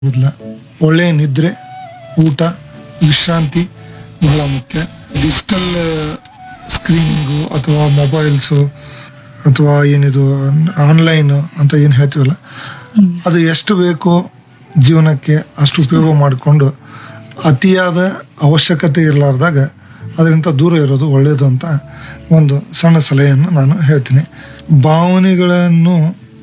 ಮೊದಲ ಒಳ್ಳೆಯ ನಿದ್ರೆ ಊಟ ವಿಶ್ರಾಂತಿ ಬಹಳ ಮುಖ್ಯ ಡಿಜಿಟಲ್ ಸ್ಕ್ರೀನಿಂಗು ಅಥವಾ ಮೊಬೈಲ್ಸು ಅಥವಾ ಏನಿದು ಆನ್ಲೈನ್ ಅಂತ ಏನು ಹೇಳ್ತೀವಲ್ಲ ಅದು ಎಷ್ಟು ಬೇಕೋ ಜೀವನಕ್ಕೆ ಅಷ್ಟು ಉಪಯೋಗ ಮಾಡಿಕೊಂಡು ಅತಿಯಾದ ಅವಶ್ಯಕತೆ ಇರಲಾರ್ದಾಗ ಅದರಿಂದ ದೂರ ಇರೋದು ಒಳ್ಳೆಯದು ಅಂತ ಒಂದು ಸಣ್ಣ ಸಲಹೆಯನ್ನು ನಾನು ಹೇಳ್ತೀನಿ ಭಾವನೆಗಳನ್ನು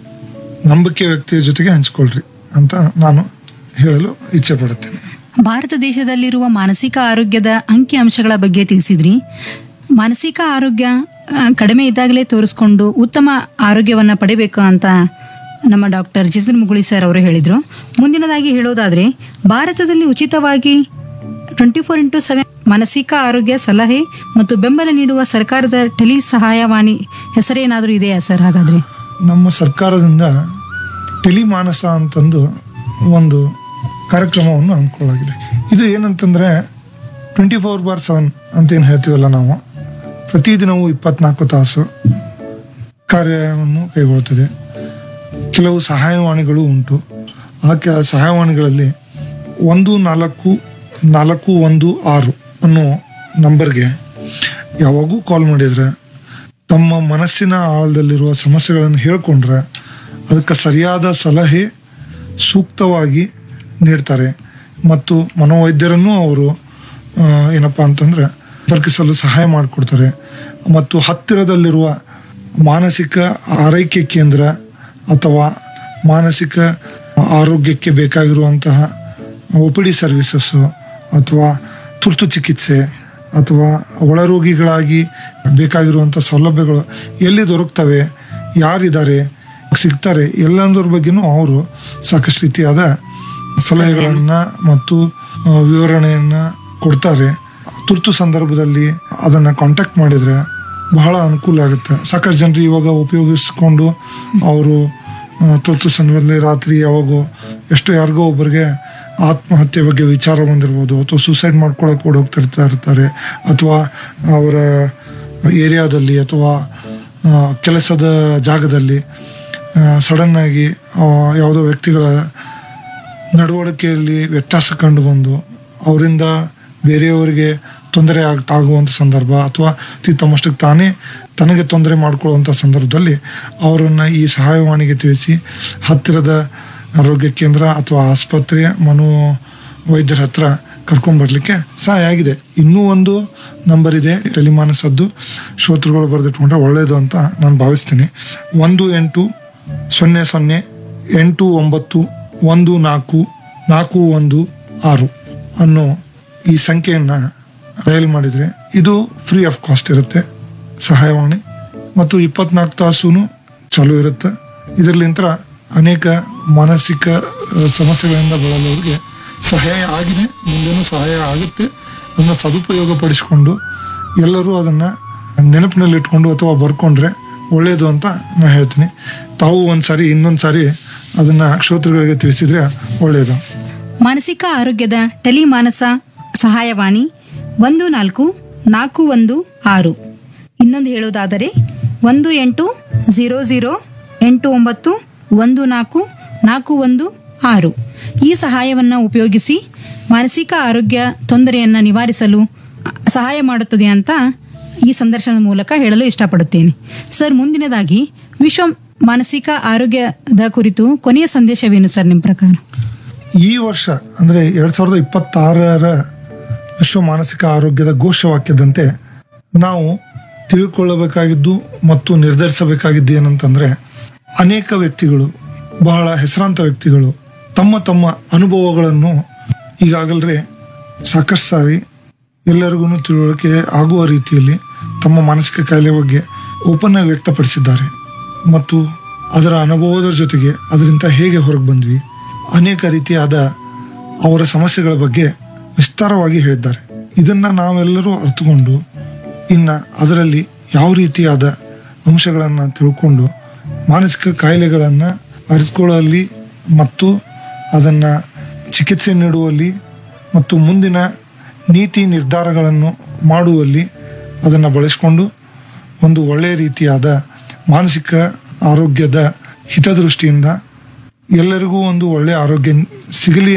ನಂಬಿಕೆ ವ್ಯಕ್ತಿಯ ಜೊತೆಗೆ ಹಂಚ್ಕೊಳ್ರಿ ಅಂತ ನಾನು ಹೇಳಲು ಇಚ್ಛೆ ಪಡುತ್ತೇನೆ ಭಾರತ ದೇಶದಲ್ಲಿರುವ ಮಾನಸಿಕ ಆರೋಗ್ಯದ ಅಂಕಿ ಅಂಶಗಳ ಬಗ್ಗೆ ತಿಳಿಸಿದ್ರಿ ಮಾನಸಿಕ ಆರೋಗ್ಯ ಆ, ಕಡಿಮೆ ಇದ್ದಾಗಲೇ ತೋರಿಸ್ಕೊಂಡು ಉತ್ತಮ ಆರೋಗ್ಯವನ್ನ ಪಡಿಬೇಕು ಅಂತ ನಮ್ಮ ಡಾಕ್ಟರ್ ಜಿತಿನ್ ಮುಗುಳಿ ಸರ್ ಅವರು ಹೇಳಿದ್ರು ಮುಂದಿನದಾಗಿ ಹೇಳೋದಾದ್ರೆ ಭಾರತದಲ್ಲಿ ಉಚಿತವಾಗಿ ಟ್ವೆಂಟಿ ಫೋರ್ ಇಂಟು ಸೆವೆನ್ ಮಾನಸಿಕ ಆರೋಗ್ಯ ಸಲಹೆ ಮತ್ತು ಬೆಂಬಲ ನೀಡುವ ಸರ್ಕಾರದ ಟೆಲಿ ಸಹಾಯವಾಣಿ ಹೆಸರೇನಾದರೂ ಇದೆಯಾ ಸರ್ ಹಾಗಾದ್ರೆ ನಮ್ಮ ಸರ್ಕಾರದಿಂದ ಟೆಲಿಮಾನಸ ಅಂತಂದು ಒಂದು ಕಾರ್ಯಕ್ರಮವನ್ನು ಹಮ್ಮಿಕೊಳ್ಳಲಾಗಿದೆ ಇದು ಏನಂತಂದರೆ ಟ್ವೆಂಟಿ ಫೋರ್ ಬಾರ್ ಸೆವೆನ್ ಅಂತ ಏನು ಹೇಳ್ತೀವಲ್ಲ ನಾವು ಪ್ರತಿದಿನವೂ ಇಪ್ಪತ್ನಾಲ್ಕು ತಾಸು ಕಾರ್ಯವನ್ನು ಕೈಗೊಳ್ಳುತ್ತದೆ ಕೆಲವು ಸಹಾಯವಾಣಿಗಳು ಉಂಟು ಆ ಕೆ ಸಹಾಯವಾಣಿಗಳಲ್ಲಿ ಒಂದು ನಾಲ್ಕು ನಾಲ್ಕು ಒಂದು ಆರು ಅನ್ನೋ ನಂಬರ್ಗೆ ಯಾವಾಗೂ ಕಾಲ್ ಮಾಡಿದರೆ ತಮ್ಮ ಮನಸ್ಸಿನ ಆಳದಲ್ಲಿರುವ ಸಮಸ್ಯೆಗಳನ್ನು ಹೇಳ್ಕೊಂಡ್ರೆ ಅದಕ್ಕೆ ಸರಿಯಾದ ಸಲಹೆ ಸೂಕ್ತವಾಗಿ ನೀಡ್ತಾರೆ ಮತ್ತು ಮನೋವೈದ್ಯರನ್ನು ಅವರು ಆ, ಏನಪ್ಪ ಅಂತಂದ್ರೆ ಸಂಪರ್ಕಿಸಲು ಸಹಾಯ ಮಾಡಿಕೊಡ್ತಾರೆ ಮತ್ತು ಹತ್ತಿರದಲ್ಲಿರುವ ಮಾನಸಿಕ ಆರೈಕೆ ಕೇಂದ್ರ ಅಥವಾ ಮಾನಸಿಕ ಆರೋಗ್ಯಕ್ಕೆ ಬೇಕಾಗಿರುವಂತಹ ಒ ಪಿ ಡಿ ಸರ್ವಿಸಸ್ಸು ಅಥವಾ ತುರ್ತು ಚಿಕಿತ್ಸೆ ಅಥವಾ ಒಳರೋಗಿಗಳಾಗಿ ಬೇಕಾಗಿರುವಂಥ ಸೌಲಭ್ಯಗಳು ಎಲ್ಲಿ ದೊರಕ್ತವೆ ಯಾರಿದ್ದಾರೆ ಸಿಗ್ತಾರೆ ಎಲ್ಲಂದ್ರ ಬಗ್ಗೆನೂ ಅವರು ಸಾಕಷ್ಟು ರೀತಿಯಾದ ಸಲಹೆಗಳನ್ನು ಮತ್ತು ಆ, ವಿವರಣೆಯನ್ನು ಕೊಡ್ತಾರೆ ತುರ್ತು ಸಂದರ್ಭದಲ್ಲಿ ಅದನ್ನು ಕಾಂಟ್ಯಾಕ್ಟ್ ಮಾಡಿದರೆ ಬಹಳ ಅನುಕೂಲ ಆಗುತ್ತೆ ಸಾಕಷ್ಟು ಜನರು ಇವಾಗ ಉಪಯೋಗಿಸ್ಕೊಂಡು ಅವರು ಆ, ತುರ್ತು ಸಂದರ್ಭದಲ್ಲಿ ರಾತ್ರಿ ಯಾವಾಗೋ ಎಷ್ಟು ಯಾರಿಗೋ ಒಬ್ಬರಿಗೆ ಆತ್ಮಹತ್ಯೆ ಬಗ್ಗೆ ವಿಚಾರ ಬಂದಿರ್ಬೋದು ಅಥವಾ ಸೂಸೈಡ್ ಮಾಡ್ಕೊಳಕ್ಕೆ ಓಡ್ ಹೋಗ್ತಿರ್ತಾ ಇರ್ತಾರೆ ಅಥವಾ ಅವರ ಏರಿಯಾದಲ್ಲಿ ಅಥವಾ ಆ, ಕೆಲಸದ ಜಾಗದಲ್ಲಿ ಸಡನ್ ಆಗಿ ಆ, ಯಾವುದೋ ವ್ಯಕ್ತಿಗಳ ನಡವಳಿಕೆಯಲ್ಲಿ ವ್ಯತ್ಯಾಸ ಕಂಡು ಬಂದು ಅವರಿಂದ ಬೇರೆಯವರಿಗೆ ತೊಂದರೆ ಆಗ್ತಾ ಆಗುವಂಥ ಸಂದರ್ಭ ಅಥವಾ ತಿ ತಮ್ಮಷ್ಟಕ್ಕೆ ತಾನೇ ತನಗೆ ತೊಂದರೆ ಮಾಡ್ಕೊಳ್ಳುವಂಥ ಸಂದರ್ಭದಲ್ಲಿ ಅವರನ್ನು ಈ ಸಹಾಯವಾಣಿಗೆ ತಿಳಿಸಿ ಹತ್ತಿರದ ಆರೋಗ್ಯ ಕೇಂದ್ರ ಅಥವಾ ಆಸ್ಪತ್ರೆಯ ಮನೋ ವೈದ್ಯರ ಹತ್ರ ಕರ್ಕೊಂಡ್ಬರ್ಲಿಕ್ಕೆ ಸಹಾಯ ಆಗಿದೆ ಇನ್ನೂ ಒಂದು ನಂಬರ್ ಇದೆ ಟೆಲಿಮಾನಸದ್ದು ಶ್ರೋತೃಗಳು ಬರೆದಿಟ್ಕೊಂಡ್ರೆ ಒಳ್ಳೆಯದು ಅಂತ ನಾನು ಭಾವಿಸ್ತೀನಿ ಒಂದು ಎಂಟು ಸೊನ್ನೆ ಸೊನ್ನೆ ಎಂಟು ಒಂಬತ್ತು ಒಂದು ನಾಲ್ಕು ನಾಲ್ಕು ಒಂದು ಆರು ಅನ್ನೋ ಈ ಸಂಖ್ಯೆಯನ್ನು ಡಯಲ್ ಮಾಡಿದರೆ ಇದು ಫ್ರೀ ಆಫ್ ಕಾಸ್ಟ್ ಇರುತ್ತೆ ಸಹಾಯವಾಣಿ ಮತ್ತು ಇಪ್ಪತ್ನಾಲ್ಕು ತಾಸು ಚಾಲೂ ಇರುತ್ತೆ ಇದರಲ್ಲಿಂತ ಅನೇಕ ಮಾನಸಿಕ ಆ, ಸಮಸ್ಯೆಗಳಿಂದ ಬಳಲೋರಿಗೆ ಸಹಾಯ ಆಗಿದೆ ಮುಂದೇನು ಸಹಾಯ ಆಗುತ್ತೆ ಅದನ್ನು ಸದುಪಯೋಗ ಪಡಿಸಿಕೊಂಡು ಎಲ್ಲರೂ ಅದನ್ನು ನೆನಪಿನಲ್ಲಿಟ್ಕೊಂಡು ಅಥವಾ ಬರ್ಕೊಂಡ್ರೆ ಒಳ್ಳೆಯದು ಅಂತ ನಾನು ಹೇಳ್ತೀನಿ ತಾವು ಒಂದು ಸಾರಿ ಇನ್ನೊಂದು ಸಾರಿ ಅದನ್ನು ಶ್ರೋತೃಗಳಿಗೆ ತಿಳಿಸಿದ್ರೆ ಒಳ್ಳೆಯದು ಮಾನಸಿಕ ಆರೋಗ್ಯದ ಟೆಲಿ ಮಾನಸ ಸಹಾಯವಾಣಿ ಒಂದು ನಾಲ್ಕು ನಾಲ್ಕು ಒಂದು ಆರು ಇನ್ನೊಂದು ಹೇಳೋದಾದರೆ ಒಂದು ಎಂಟು ಝೀರೋ ಝೀರೋ ಎಂಟು ಒಂಬತ್ತು ಒಂದು ನಾಲ್ಕು ನಾಲ್ಕು ಒಂದು ಆರು ಈ ಸಹಾಯವನ್ನು ಉಪಯೋಗಿಸಿ ಮಾನಸಿಕ ಆರೋಗ್ಯ ತೊಂದರೆಯನ್ನು ನಿವಾರಿಸಲು ಸಹಾಯ ಮಾಡುತ್ತದೆ ಅಂತ ಈ ಸಂದರ್ಶನದ ಮೂಲಕ ಹೇಳಲು ಇಷ್ಟಪಡುತ್ತೇನೆ ಸರ್ ಮುಂದಿನದಾಗಿ ವಿಶ್ವ ಮಾನಸಿಕ ಆರೋಗ್ಯದ ಕುರಿತು ಕೊನೆಯ ಸಂದೇಶವೇನು ಸರ್ ನಿಮ್ಮ ಪ್ರಕಾರ ಈ ವರ್ಷ ಅಂದರೆ ಎರಡು ಸಾವಿರದ ಇಪ್ಪತ್ತಾರರ ವಿಶ್ವ ಮಾನಸಿಕ ಆರೋಗ್ಯದ ಘೋಷವಾಕ್ಯದಂತೆ ನಾವು ತಿಳ್ಕೊಳ್ಳಬೇಕಾಗಿದ್ದು ಮತ್ತು ನಿರ್ಧರಿಸಬೇಕಾಗಿದ್ದು ಏನಂತಂದರೆ ಅನೇಕ ವ್ಯಕ್ತಿಗಳು ಬಹಳ ಹೆಸರಾಂತ ವ್ಯಕ್ತಿಗಳು ತಮ್ಮ ತಮ್ಮ ಅನುಭವಗಳನ್ನು ಈಗಾಗಲೇ ಸಾಕಷ್ಟು ಸಾರಿ ಎಲ್ಲರಿಗೂ ತಿಳುವಳಿಕೆ ಆಗುವ ರೀತಿಯಲ್ಲಿ ತಮ್ಮ ಮಾನಸಿಕ ಕಾಯಿಲೆ ಬಗ್ಗೆ ಓಪನ್ ಆಗಿ ವ್ಯಕ್ತಪಡಿಸಿದ್ದಾರೆ ಮತ್ತು ಅದರ ಅನುಭವದ ಜೊತೆಗೆ ಅದರಿಂದ ಹೇಗೆ ಹೊರಗೆ ಬಂದ್ವಿ ಅನೇಕ ರೀತಿಯಾದ ಅವರ ಸಮಸ್ಯೆಗಳ ಬಗ್ಗೆ ವಿಸ್ತಾರವಾಗಿ ಹೇಳಿದ್ದಾರೆ ಇದನ್ನ ನಾವೆಲ್ಲರೂ ಅರ್ಥಕೊಂಡು ಇನ್ನು ಅದರಲ್ಲಿ ಯಾವ ರೀತಿಯಾದ ಅಂಶಗಳನ್ನು ತಿಳ್ಕೊಂಡು ಮಾನಸಿಕ ಕಾಯಿಲೆಗಳನ್ನು ಅರಿತುಕೊಳ್ಳುವಲ್ಲಿ ಮತ್ತು ಅದನ್ನು ಚಿಕಿತ್ಸೆ ನೀಡುವಲ್ಲಿ ಮತ್ತು ಮುಂದಿನ ನೀತಿ ನಿರ್ಧಾರಗಳನ್ನು ಮಾಡುವಲ್ಲಿ ಅದನ್ನು ಬಳಸಿಕೊಂಡು ಒಂದು ಒಳ್ಳೆಯ ರೀತಿಯಾದ ಮಾನಸಿಕ ಆರೋಗ್ಯದ ಹಿತದೃಷ್ಟಿಯಿಂದ ಎಲ್ಲರಿಗೂ ಒಂದು ಒಳ್ಳೆ ಆರೋಗ್ಯ ಸಿಗಲಿ